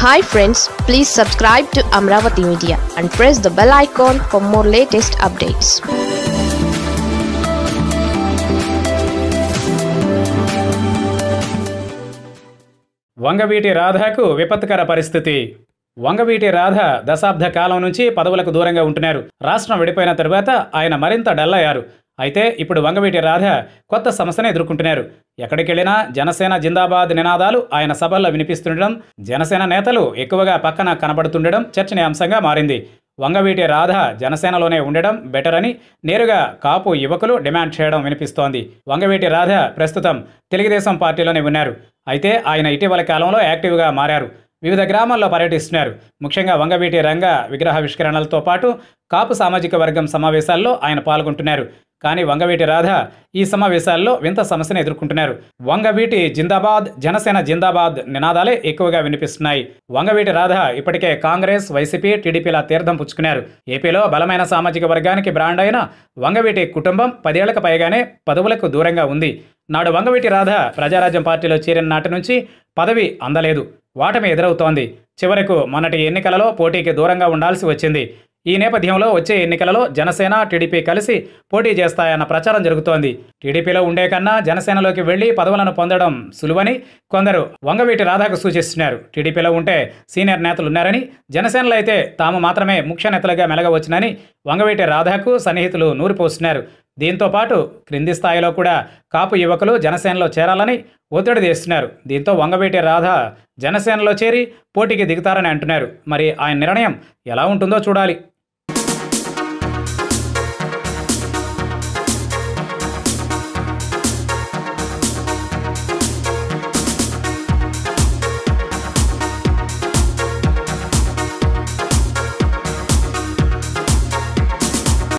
hi friends please subscribe to Amaravati media and press the bell icon for more latest updates Vangaveeti రాధకు విపత్కర పరిస్థితి వంగవీటి రాధ దశాబ్ద కాలం నుంచి పదవులకు దూరంగా ఉంటున్నారు రాష్ట్రం విడిపోయిన తరువాత ఆయన మరింత డల్ అయ్యారు అయితే ఇప్పుడు వంగవీటి రాధ కొత్త సమస్యను ఎదుర్కొంటున్నారు ఎక్కడికెళ్లినా జనసేన జిందాబాద్ నినాదాలు ఆయన సభల్లో వినిపిస్తుండడం జనసేన నేతలు ఎక్కువగా పక్కన కనబడుతుండడం చర్చనీయాంశంగా మారింది వంగవీటి రాధ జనసేనలోనే ఉండడం బెటర్ అని నేరుగా కాపు యువకులు డిమాండ్ చేయడం వినిపిస్తోంది వంగవీటి రాధ ప్రస్తుతం తెలుగుదేశం పార్టీలోనే ఉన్నారు అయితే ఆయన ఇటీవల కాలంలో యాక్టివ్గా మారారు వివిధ గ్రామాల్లో పర్యటిస్తున్నారు ముఖ్యంగా వంగవీటి రంగ విగ్రహావిష్కరణలతో పాటు కాపు సామాజిక వర్గం సమావేశాల్లో ఆయన పాల్గొంటున్నారు కానీ వంగవీటి రాధ ఈ సమావేశాల్లో వింత సమస్యను ఎదుర్కొంటున్నారు వంగవీటి జిందాబాద్ జనసేన జిందాబాద్ నినాదాలే ఎక్కువగా వినిపిస్తున్నాయి వంగవీటి రాధ ఇప్పటికే కాంగ్రెస్ వైసీపీ టీడీపీల తీర్థం పుచ్చుకున్నారు ఏపీలో బలమైన సామాజిక వర్గానికి బ్రాండ్ అయిన వంగవీటి కుటుంబం పదేళ్లకు పైగానే పదవులకు దూరంగా ఉంది నాడు వంగవీటి రాధ ప్రజారాజ్యం పార్టీలో చేరిన నాటి నుంచి పదవి అందలేదు వాటమి ఎదురవుతోంది చివరకు మొన్నటి ఎన్నికలలో పోటీకి దూరంగా ఉండాల్సి వచ్చింది ఈ నేపథ్యంలో వచ్చే ఎన్నికలలో జనసేన టీడీపీ కలిసి పోటీ చేస్తాయన్న ప్రచారం జరుగుతోంది టీడీపీలో ఉండే కన్నా జనసేనలోకి వెళ్లి పదవులను పొందడం సులువని కొందరు వంగవీటి రాధాకు సూచిస్తున్నారు టీడీపీలో ఉంటే సీనియర్ నేతలు ఉన్నారని జనసేనలో అయితే తాము మాత్రమే ముఖ్య నేతలుగా మెలగవచ్చునని వంగవీటి రాధాకు సన్నిహితులు నూరిపోస్తున్నారు దీంతో పాటు క్రింది స్థాయిలో కూడా కాపు యువకులు జనసేనలో చేరాలని ఒత్తిడి తెస్తున్నారు దీంతో వంగవీటి రాధ జనసేనలో చేరి పోటీకి దిగుతారని అంటున్నారు మరి ఆయన నిర్ణయం ఎలా ఉంటుందో చూడాలి